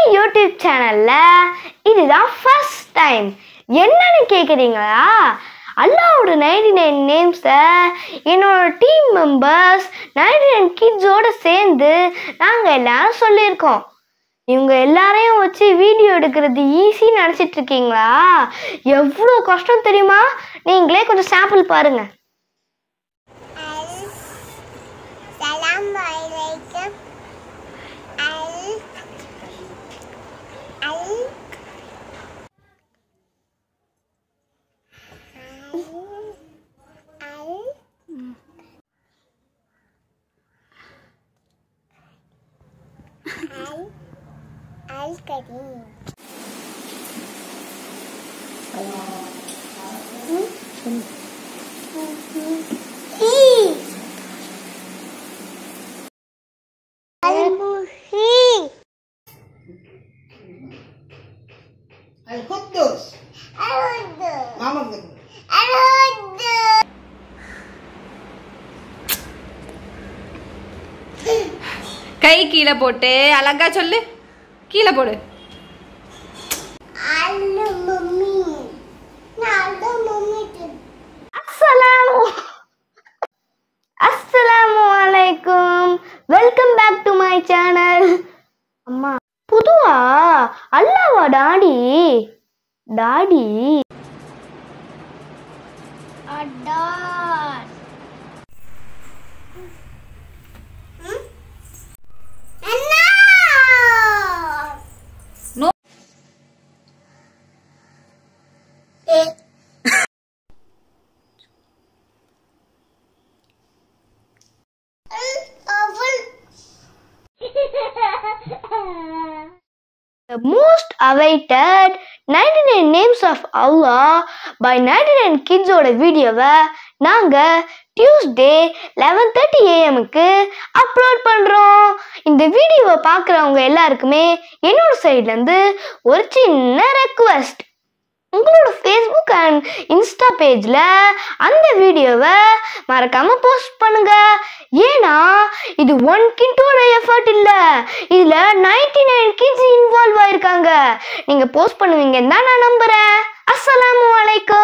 YouTube சேனல்ல இதுதான் first time என்னன்னு கேட்குறீங்களா அல்லாவோட நைன்டி நைன் நேம்ஸை என்னோட டீம் மெம்பர்ஸ் நைன்டி நைன் கிட்ஸோட சேர்ந்து நாங்கள் எல்லாரும் சொல்லியிருக்கோம் இவங்க எல்லாரையும் வச்சு வீடியோ எடுக்கிறது ஈஸின்னு நினச்சிட்டு இருக்கீங்களா எவ்வளோ கஷ்டம் தெரியுமா நீங்களே கொஞ்சம் சாம்பிள் பாருங்க Assalamualaikum. Al Al Al Al Al Karim. Hmm. Al-Muhyi. القدس Al-Hudu. ما مقدر Al-Hudu. கை கீழே போட்டு அழகா சொல்லு கீழே போடு Al-Mummi. Naldo Mummi tu. அஸ்ஸலாமு அஸ்ஸலாமு அலைக்கும் welcome back to my channel அம்மா புதுவா அல்லாவா daddy daddy Adar. Hmm? Enak. No. Eh. The most awaited 99 names of Allah by 99 kids ஓட வீடியோவை நாங்கள் டியூஸ்டே லெவன் தேர்ட்டி ஏஎம்க்கு அப்லோட் பண்ணுறோம் இந்த வீடியோவை பார்க்குறவங்க எல்லாருக்குமே என்னோட சைட்லேருந்து ஒரு சின்ன ரெக்வஸ்ட் உங்களோட ஃபேஸ்புக் அண்ட் இன்ஸ்டா பேஜில் அந்த வீடியோவை மறக்காம போஸ்ட் பண்ணுங்க ஏன்னா இது ஒன் கிட்டோட எஃபர்ட் இல்லை இதில் நைன்டி நைன் கிட்ஸ் இன்வால்வ் ஆயிருக்காங்க நீங்கள் போஸ்ட் பண்ணுவீங்கன்னு தான் நான் நம்புகிறேன் அஸ்ஸலாமு அலைக்கும்